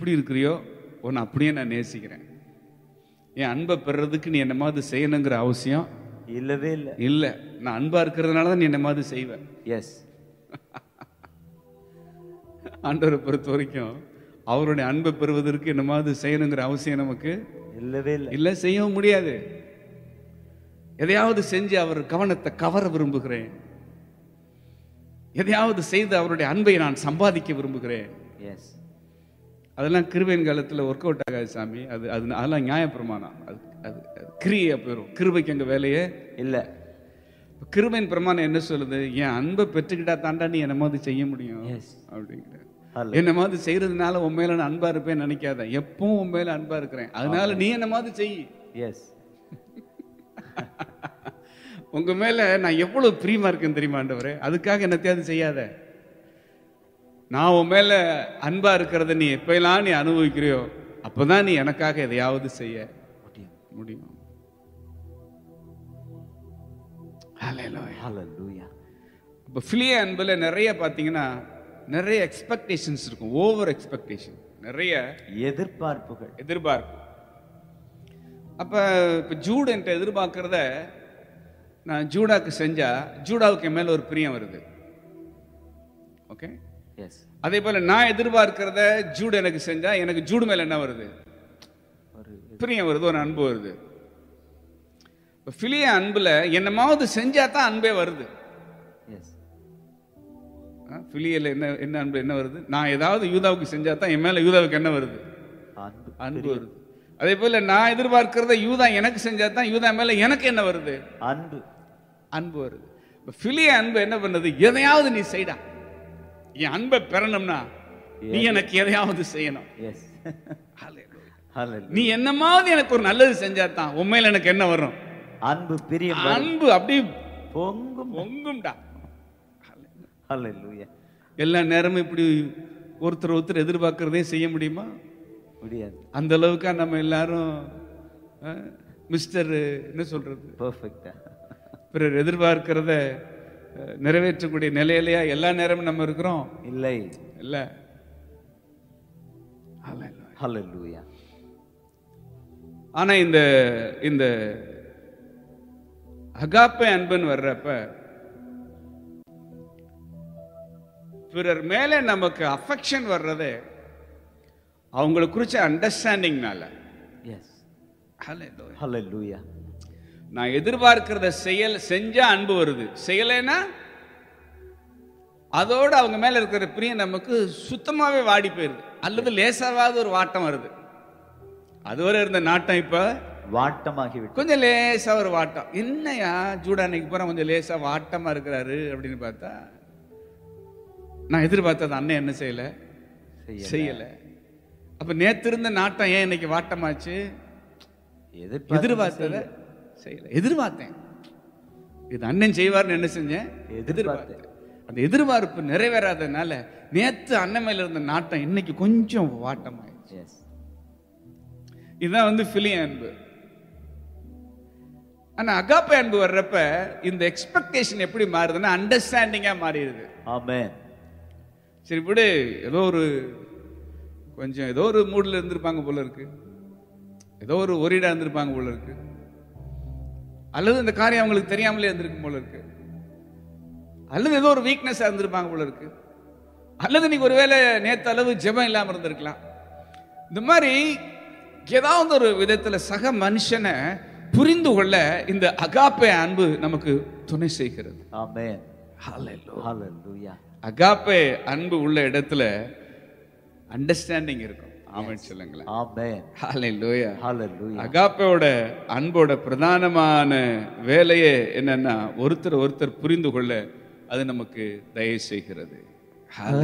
எப்படி இருக்கிறியோ உன்னை அப்படியே நான் நேசிக்கிறேன் என் அன்பை பெறுறதுக்கு நீ என்ன மாதிரி செய்யணுங்கிற அவசியம் இல்லவே இல்லை இல்லை நான் அன்பா இருக்கிறதுனால தான் நீ என்ன மாதிரி செய்வேன் எஸ் ஆண்டவரை பொறுத்த வரைக்கும் அவருடைய அன்பை பெறுவதற்கு என்ன மாதிரி செய்யணுங்கிற அவசியம் நமக்கு இல்லவே இல்லை இல்லை செய்யவும் முடியாது எதையாவது செஞ்சு அவர் கவனத்தை கவர விரும்புகிறேன் எதையாவது செய்து அவருடைய அன்பை நான் சம்பாதிக்க விரும்புகிறேன் எஸ் அதெல்லாம் கிருபையின் காலத்தில் ஒர்க் அவுட் ஆகாது சாமி அது அது அதெல்லாம் நியாயப்பிரமாணம் அது அது அது கிரியா போயிடும் கிருபைக்கு அங்கே வேலையே இல்லை கிருபையின் பிரமாணம் என்ன சொல்லுது என் அன்பை பெற்றுக்கிட்டா தாண்டா நீ என்ன மாதிரி செய்ய முடியும் எஸ் அப்படிங்கிற அல்ல என்ன மாதிரி செய்யறதுனால உன் மேல நான் அன்பா இருப்பேன் நினைக்காத எப்பவும் உன் மேல அன்பா இருக்கிறேன் அதனால நீ என்ன மாதிரி செய் எஸ் உங்க மேல நான் எவ்வளவு பிரியமா இருக்கேன் தெரியுமா ஆண்டவரே அதுக்காக என்னத்தையாவது செய்யாத நான் உன் மேல அன்பா இருக்கிறத நீ எப்பெல்லாம் நீ அனுபவிக்கிறியோ அப்பதான் நீ எனக்காக எதையாவது செய்ய முடியும் முடியும் Hallelujah. ஹalleluya இப்போ ஃபிலிய அன்பில் நிறைய பார்த்தீங்கன்னா நிறைய எக்ஸ்பெக்டேஷன்ஸ் இருக்கும் ஓவர் எக்ஸ்பெக்டேஷன் நிறைய எதிர்பார்ப்புகள் எதிர்பார்ப்பு அப்போ இப்போ ஜூடு என்கிட்ட எதிர்பார்க்கறத நான் ஜூடாக்கு செஞ்சா ஜூடாவுக்கு என் மேல ஒரு பிரியம் வருது ஓகே எஸ் அதே போல நான் எதிர்பார்க்கிறத ஜூடு எனக்கு செஞ்சா எனக்கு ஜூடு மேல என்ன வருது ஒரு பிரியம் வருது ஒரு அன்பு வருது இப்போ ஃபிலிய அன்புல என்னமாவது செஞ்சா தான் அன்பே வருது எஸ் ஃபிலியல என்ன என்ன அன்பு என்ன வருது நான் ஏதாவது யூதாவுக்கு செஞ்சா தான் என் மேல யூதாவுக்கு என்ன வருது அன்பு அன்பு வருது அதே போல நான் எதிர்பார்க்கிறத யூதா எனக்கு செஞ்சா தான் யூதா மேல எனக்கு என்ன வருது அன்பு அன்பு வருது இப்ப பிலிய அன்பு என்ன பண்ணுது எதையாவது நீ செய்டா என் அன்பை பெறணும்னா நீ எனக்கு எதையாவது செய்யணும் எஸ் Hallelujah. ஹalleluya நீ என்னமாவது எனக்கு ஒரு நல்லது செஞ்சா தான் உண்மையில எனக்கு என்ன வரும் அன்பு பிரியம் அன்பு அப்படி பொங்கும் பொங்கும்டா ஹalleluya எல்லா நேரமும் இப்படி ஒருத்தர் ஒருத்தர் எதிர்பார்க்கறதே செய்ய முடியுமா முடியாது அந்த அளவுக்கா நம்ம எல்லாரும் மிஸ்டர் என்ன சொல்றது பெர்ஃபெக்ட்டா பிறர் எதிர்பார்க்கிறத அஹ், நிறைவேற்றக்கூடிய நிலையிலையா எல்லா நேரமும் நம்ம இருக்கிறோம் இல்லை இல்ல ஹalleluya ஆனா இந்த இந்த அகாப்பை அன்புன்னு வர்றப்ப பிறர் மேல நமக்கு அஃபெக்ஷன் வர்றதே அவங்களை குறிச்ச அண்டர்ஸ்டாண்டிங்னால எஸ் Hallelujah. ஹalleluya நான் எதிர்பார்க்கிறத செயல் செஞ்சா அன்பு வருது செய்யலைன்னா அதோட அவங்க மேல இருக்கிற பிரியம் நமக்கு சுத்தமாவே வாடி போயிருது அல்லது லேசாவாவது ஒரு வாட்டம் வருது அதுவரை இருந்த நாட்டம் இப்ப வாட்டமாகி விட்டு கொஞ்சம் லேசா ஒரு வாட்டம் என்னையா ஜூடா அன்னைக்கு போற கொஞ்சம் லேசா வாட்டமா இருக்கிறாரு அப்படின்னு பார்த்தா நான் எதிர்பார்த்தது அண்ணன் என்ன செய்யல செய்ய செய்யல அப்ப நேத்து இருந்த நாட்டம் ஏன் இன்னைக்கு வாட்டமாச்சு எதிர்பார்த்து எதிர்பார்த்தத செய்யல எதிர்பார்த்தேன் இது அண்ணன் செய்வார்னு என்ன செஞ்சேன் எதிர்பார்த்தேன். அந்த எதிர்பார்ப்பு நிறைவேறாதனால நேத்து அண்ணன் மேல இருந்த நாட்டம் இன்னைக்கு கொஞ்சம் வாட்டமாயிடுச்சு எஸ் இதுதான் வந்து பிலிய அன்பு ஆனா அகாப்பை அன்பு வர்றப்ப இந்த எக்ஸ்பெக்டேஷன் எப்படி மாறுதுன்னா அண்டர்ஸ்டாண்டிங்கா மாறிடுது ஆமென் சரி விடு ஏதோ ஒரு கொஞ்சம் ஏதோ ஒரு மூட்ல இருந்திருப்பாங்க போல இருக்கு ஏதோ ஒரு ஒரிடா இருந்திருப்பாங்க போல இருக்கு அல்லது இந்த காரியம் அவங்களுக்கு தெரியாமலே இருந்திருக்கும் போல இருக்கு அல்லது ஏதோ ஒரு வீக்னஸ் இருந்திருப்பாங்க போல இருக்கு அல்லது நீங்க ஒருவேளை நேத்து அளவு ஜெபம் இல்லாம இருந்திருக்கலாம் இந்த மாதிரி ஏதாவது ஒரு விதத்துல சக மனுஷனை புரிந்து கொள்ள இந்த அகாப்பே அன்பு நமக்கு துணை செய்கிறது ஆமென் Hallelujah. ஹalleluya அகாப்பே அன்பு உள்ள இடத்துல அண்டர்ஸ்டாண்டிங் இருக்கும் ஆமென் சொல்லுங்களேன் ஆமென் ஹalleluya ஹalleluya அகாப்போட அன்போட பிரதானமான வேலையே என்னன்னா ஒருத்தர் ஒருத்தர் புரிந்து கொள்ள அது நமக்கு தயவு செய்கிறது